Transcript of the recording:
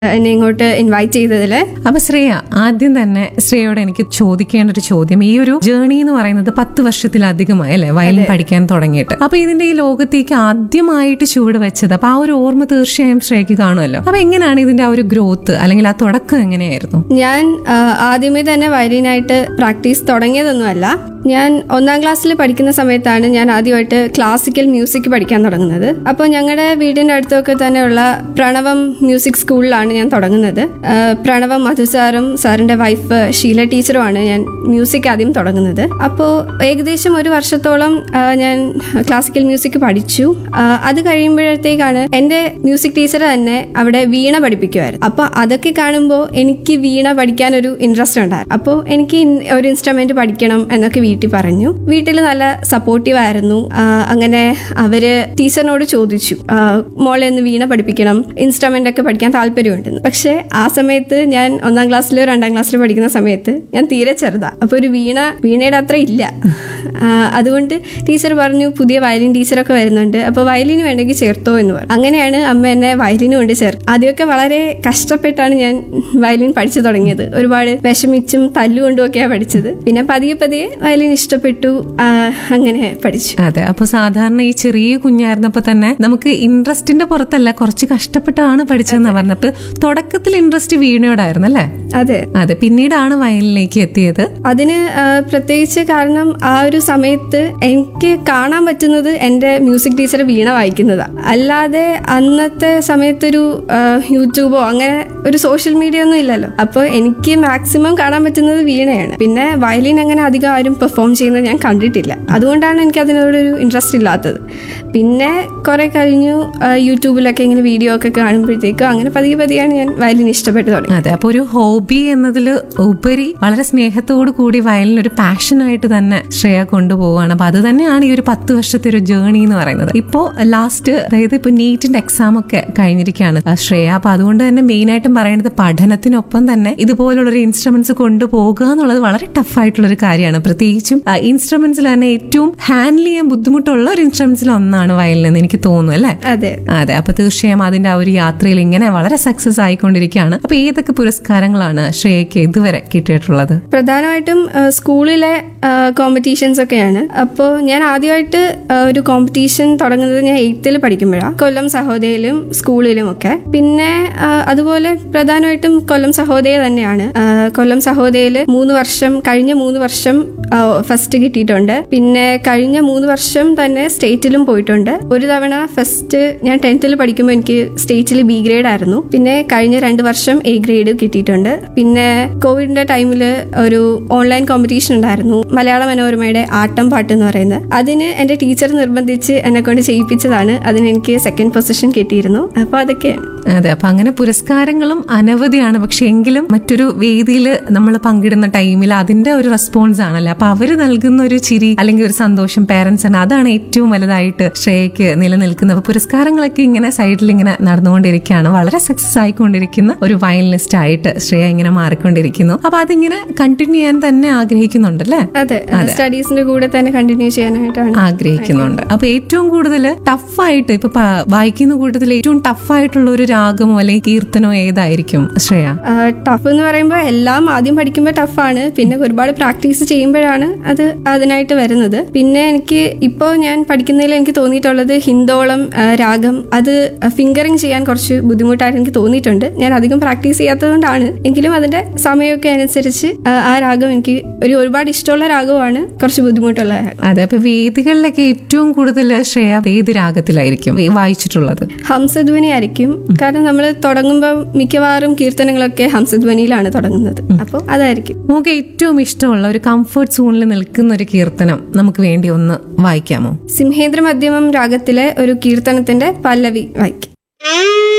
എന്നെ ഇങ്ങോട്ട് ഇൻവൈറ്റ് ചെയ്തതിൽ അപ്പൊ ശ്രേയ ആദ്യം തന്നെ ശ്രേയോട് എനിക്ക് ചോദിക്കേണ്ട ഒരു ചോദ്യം ഈ ഒരു ജേണി എന്ന് പറയുന്നത് പത്ത് വർഷത്തിലധികമായി അല്ലെ വയലിൻ പഠിക്കാൻ തുടങ്ങിയിട്ട് അപ്പൊ ഇതിന്റെ ഈ ലോകത്തേക്ക് ആദ്യമായിട്ട് ചുവട് വെച്ചത് അപ്പൊ ആ ഒരു ഓർമ്മ തീർച്ചയായും ശ്രേയക്ക് കാണുമല്ലോ അപ്പൊ എങ്ങനെയാണ് ഇതിന്റെ ആ ഒരു ഗ്രോത്ത് അല്ലെങ്കിൽ ആ തുടക്കം എങ്ങനെയായിരുന്നു ഞാൻ ആ, ആദ്യമേ തന്നെ വയലിനായിട്ട് പ്രാക്ടീസ് തുടങ്ങിയതൊന്നുമല്ല ഞാൻ ഒന്നാം ക്ലാസ്സിൽ പഠിക്കുന്ന സമയത്താണ് ഞാൻ ആദ്യമായിട്ട് ക്ലാസിക്കൽ മ്യൂസിക് പഠിക്കാൻ തുടങ്ങുന്നത് അപ്പോൾ ഞങ്ങളുടെ വീടിൻ്റെ അടുത്തൊക്കെ തന്നെയുള്ള പ്രണവം മ്യൂസിക് സ്കൂളിലാണ് ഞാൻ തുടങ്ങുന്നത് ആ, പ്രണവം മധു സാറും സാറിൻ്റെ വൈഫ് ഷീല ടീച്ചറുമാണ് ഞാൻ മ്യൂസിക് ആദ്യം തുടങ്ങുന്നത് അപ്പോൾ ഏകദേശം ഒരു വർഷത്തോളം ആ, ഞാൻ ക്ലാസിക്കൽ മ്യൂസിക് പഠിച്ചു ആ, അത് കഴിയുമ്പോഴത്തേക്കാണ് എൻ്റെ മ്യൂസിക് ടീച്ചർ തന്നെ അവിടെ വീണ പഠിപ്പിക്കുമായിരുന്നു അപ്പോൾ അതൊക്കെ കാണുമ്പോൾ എനിക്ക് വീണ പഠിക്കാൻ ഒരു ഇൻട്രസ്റ്റ് ഉണ്ടായിരുന്നു അപ്പോൾ എനിക്ക് ഇൻ- ഒരു ഇൻസ്ട്രുമെന്റ് പഠിക്കണം എന്നൊക്കെ വീട്ടിൽ പറഞ്ഞു വീട്ടിൽ നല്ല സപ്പോർട്ടീവ് ആയിരുന്നു ആ, അങ്ങനെ അവര് ടീച്ചറിനോട് ചോദിച്ചു ആ, മോളെ ഒന്ന് വീണ പഠിപ്പിക്കണം ഇൻസ്ട്രുമെന്റ് ഒക്കെ പഠിക്കാൻ താല്പര്യമുണ്ടെന്ന് പക്ഷേ ആ സമയത്ത് ഞാൻ ഒന്നാം ക്ലാസ്സിലോ രണ്ടാം ക്ലാസ്സിലോ പഠിക്കുന്ന സമയത്ത് ഞാൻ തീരെ ചെറുതാ അപ്പോൾ ഒരു വീണ വീണയുടെ അത്ര ഇല്ല ആ, അതുകൊണ്ട് ടീച്ചർ പറഞ്ഞു പുതിയ വയലിൻ ടീച്ചറൊക്കെ വരുന്നുണ്ട് അപ്പോൾ വയലിന് വേണമെങ്കിൽ ചേർത്തോ എന്ന് പറഞ്ഞു അങ്ങനെയാണ് അമ്മ എന്നെ വയലിന് കൊണ്ട് ചേർത്ത് ആദ്യമൊക്കെ വളരെ കഷ്ടപ്പെട്ടാണ് ഞാൻ വയലിൻ പഠിച്ചു തുടങ്ങിയത് ഒരുപാട് വിഷമിച്ചും തല്ലുകൊണ്ടും ഒക്കെയാണ് പഠിച്ചത് പിന്നെ പതിയെ പതിയെ വയലിൻ ഇഷ്ടപ്പെട്ടു ആ, അങ്ങനെ പഠിച്ചു അതെ അപ്പൊ സാധാരണ ഈ ചെറിയ കുഞ്ഞായിരുന്നപ്പോ തന്നെ നമുക്ക് ഇൻട്രസ്റ്റിന്റെ പുറത്തല്ല കുറച്ച് കഷ്ടപ്പെട്ടാണ് പഠിച്ചതെന്ന് പറഞ്ഞപ്പോ തുടക്കത്തിൽ ഇൻട്രസ്റ്റ് വീണയോടായിരുന്നു അല്ലേ അതെ അതെ പിന്നീടാണ് വയലിലേക്ക് എത്തിയത് അതിന് ആ, പ്രത്യേകിച്ച് കാരണം ആ ഒരു സമയത്ത് എനിക്ക് കാണാൻ പറ്റുന്നത് എൻ്റെ മ്യൂസിക് ടീച്ചർ വീണ വായിക്കുന്നതാണ് അല്ലാതെ അന്നത്തെ സമയത്തൊരു ആ, യൂട്യൂബോ അങ്ങനെ ഒരു സോഷ്യൽ മീഡിയ ഒന്നും ഇല്ലല്ലോ അപ്പോൾ എനിക്ക് മാക്സിമം കാണാൻ പറ്റുന്നത് വീണയാണ് പിന്നെ വയലിൻ അങ്ങനെ അധികം ആരും പെർഫോം ചെയ്യുന്നത് ഞാൻ കണ്ടിട്ടില്ല അതുകൊണ്ടാണ് എനിക്ക് അതിനോടൊരു ഇൻട്രസ്റ്റ് ഇല്ലാത്തത് പിന്നെ കുറെ കഴിഞ്ഞു ആ, യൂട്യൂബിലൊക്കെ ഇങ്ങനെ വീഡിയോ ഒക്കെ കാണുമ്പോഴത്തേക്കും അങ്ങനെ പതിയെ പതിയാണ് ഞാൻ വയലിൻ ഇഷ്ടപ്പെട്ടു തുടങ്ങി അതെ അപ്പൊ ഒരു ഹോബി എന്നതിൽ ഉപരി വളരെ സ്നേഹത്തോടു കൂടി വയലിൻ ഒരു പാഷനായിട്ട് തന്നെ ശ്രേയ കൊണ്ടുപോവുകയാണ് അപ്പൊ അത് തന്നെയാണ് ഈ ഒരു പത്ത് വർഷത്തെ ഒരു ജേണി എന്ന് പറയുന്നത് ഇപ്പോ ലാസ്റ്റ് അതായത് ഇപ്പൊ നീറ്റിന്റെ എക്സാം ഒക്കെ കഴിഞ്ഞിരിക്കുകയാണ് ആ ശ്രേയ അപ്പൊ അതുകൊണ്ട് തന്നെ മെയിൻ ആയിട്ടും പറയുന്നത് പഠനത്തിനൊപ്പം തന്നെ ഇതുപോലുള്ള ഒരു ഇൻസ്ട്രുമെന്റ്സ് കൊണ്ടുപോകുക എന്നുള്ളത് വളരെ ടഫ് ആയിട്ടുള്ള ഒരു കാര്യമാണ് പ്രത്യേകിച്ചും ഇൻസ്ട്രുമെന്റ്സിൽ തന്നെ ഏറ്റവും ഹാൻഡിൽ ചെയ്യാൻ ബുദ്ധിമുട്ടുള്ള ഒരു ഇൻസ്ട്രുമെന്റ്സിൽ ഒന്നാണ് വയലിൻ എന്ന് എനിക്ക് തോന്നുന്നു അല്ലേ അതെ അതെ അപ്പൊ തീർച്ചയായും അതിന്റെ ആ ഒരു യാത്രയിൽ ഇങ്ങനെ വളരെ സക്സസ് ആയിക്കൊണ്ടിരിക്കുകയാണ് അപ്പൊ ഏതൊക്കെ പുരസ്കാരങ്ങളാണ് ശ്രേയക്ക് ഇതുവരെ കിട്ടിയിട്ടുള്ളത് പ്രധാനമായിട്ടും ആ, സ്കൂളിലെ കോമ്പറ്റീഷൻസ് ഒക്കെയാണ് അപ്പോൾ ഞാൻ ആദ്യമായിട്ട് ആ, ഒരു കോമ്പറ്റീഷൻ തുടങ്ങുന്നത് ഞാൻ എയ്ത്തിൽ പഠിക്കുമ്പോഴാണ് കൊല്ലം സഹോദയയിലും സ്കൂളിലും ഒക്കെ പിന്നെ ആ, അതുപോലെ പ്രധാനമായിട്ടും കൊല്ലം സഹോദയ തന്നെയാണ് ആ, കൊല്ലം സഹോദയയിൽ മൂന്ന് വർഷം കഴിഞ്ഞ മൂന്ന് വർഷം ഫസ്റ്റ് കിട്ടിയിട്ടുണ്ട് പിന്നെ കഴിഞ്ഞ മൂന്ന് വർഷം തന്നെ സ്റ്റേറ്റിലും പോയിട്ടുണ്ട് ഒരു തവണ ഫസ്റ്റ് ഞാൻ ടെൻത്തിൽ പഠിക്കുമ്പോൾ എനിക്ക് സ്റ്റേറ്റിൽ ബി ഗ്രേഡ് ആയിരുന്നു പിന്നെ കഴിഞ്ഞ രണ്ട് വർഷം എ ഗ്രേഡ് കിട്ടിയിട്ടുണ്ട് പിന്നെ കോവിഡിന്റെ ടൈമിൽ ഒരു ഓൺലൈൻ കോമ്പറ്റീഷൻ ഉണ്ടായിരുന്നു മലയാള മനോരമയുടെ ആട്ടം പാട്ട് എന്ന് പറയുന്നത് അതിന് എന്റെ ടീച്ചർ നിർബന്ധിച്ച് എന്നെ കൊണ്ട് ചെയ്യിപ്പിച്ചതാണ് അതിന് എനിക്ക് സെക്കൻഡ് പൊസിഷൻ കിട്ടിയിരുന്നു അപ്പോൾ അതൊക്കെയാണ് അതെ അപ്പൊ അങ്ങനെ പുരസ്കാരങ്ങളും അനവധിയാണ് പക്ഷെ എങ്കിലും മറ്റൊരു വേദിയിൽ നമ്മൾ പങ്കിടുന്ന ടൈമിൽ അതിന്റെ ഒരു റെസ്പോൺസ് ആണല്ലോ അപ്പൊ അവര് നൽകുന്ന ഒരു ചിരി അല്ലെങ്കിൽ ഒരു സന്തോഷം പേരൻസ് ആണ് അതാണ് ഏറ്റവും വലുതായിട്ട് ശ്രേയക്ക് നിലനിൽക്കുന്നത് അപ്പൊ പുരസ്കാരങ്ങളൊക്കെ ഇങ്ങനെ സൈഡിൽ ഇങ്ങനെ നടന്നുകൊണ്ടിരിക്കുകയാണ് വളരെ സക്സസ് ആയിക്കൊണ്ടിരിക്കുന്ന ഒരു വയലിനിസ്റ്റ് ആയിട്ട് ശ്രേയ ഇങ്ങനെ മാറിക്കൊണ്ടിരിക്കുന്നു അപ്പൊ അതിങ്ങനെ കണ്ടിന്യൂ ചെയ്യാൻ തന്നെ ആഗ്രഹിക്കുന്നുണ്ടല്ലേ അതെ സ്റ്റഡീസിന്റെ കൂടെ തന്നെ കണ്ടിന്യൂ ചെയ്യാനായിട്ടാണ് ആഗ്രഹിക്കുന്നുണ്ട് അപ്പൊ ഏറ്റവും കൂടുതൽ ടഫായിട്ട് ഇപ്പൊ പ- വായിക്കുന്ന കൂട്ടത്തിൽ ഏറ്റവും ടഫായിട്ടുള്ള ഒരു രാഗമോ അല്ലെങ്കിൽ കീർത്തനോ ഏതായിരിക്കും ശ്രേയ ടഫ് എന്ന് പറയുമ്പോൾ എല്ലാം ആദ്യം പഠിക്കുമ്പോൾ ടഫാണ് പിന്നെ ഒരുപാട് പ്രാക്ടീസ് ചെയ്യുമ്പോഴാണ് അത് അതിനായിട്ട് വരുന്നത് പിന്നെ എനിക്ക് ഇപ്പോൾ ഞാൻ പഠിക്കുന്നതിൽ എനിക്ക് തോന്നിയിട്ടുള്ളത് ഹിന്ദോളം ആ, രാഗം അത് ഫിംഗറിങ് ചെയ്യാൻ കുറച്ച് ബുദ്ധിമുട്ടായിട്ട് എനിക്ക് തോന്നിയിട്ടുണ്ട് ഞാൻ അധികം പ്രാക്ടീസ് ചെയ്യാത്തതുകൊണ്ടാണ് എങ്കിലും അതിന്റെ സമയമൊക്കെ അനുസരിച്ച് ആ, ആ രാഗം എനിക്ക് ഒരു ഒരുപാട് ഇഷ്ടമുള്ള രാഗമാണ് കുറച്ച് ബുദ്ധിമുട്ടുള്ള രാഗം അതെ അപ്പൊ വേദികളിലൊക്കെ ഏറ്റവും കൂടുതൽ ശ്രേയ ഏത് രാഗത്തിലായിരിക്കും ഈ വായിച്ചിട്ടുള്ളത് ഹംസധ്വനി ആയിരിക്കും കാരണം നമ്മൾ തുടങ്ങുമ്പോൾ മിക്കവാറും കീർത്തനങ്ങളൊക്കെ ഹംസധ്വനിയിലാണ് തുടങ്ങുന്നത് അപ്പോൾ അതായിരിക്കും നമുക്ക് ഏറ്റവും ഇഷ്ടമുള്ള ഒരു കംഫർട്ട് സോണിൽ നിൽക്കുന്ന ഒരു കീർത്തനം നമുക്ക് വേണ്ടി ഒന്ന് വായിക്കാമോ സിംഹേന്ദ്ര മധ്യമം രാഗത്തിലെ ഒരു കീർത്തനത്തിന്റെ പല്ലവി വായിക്കും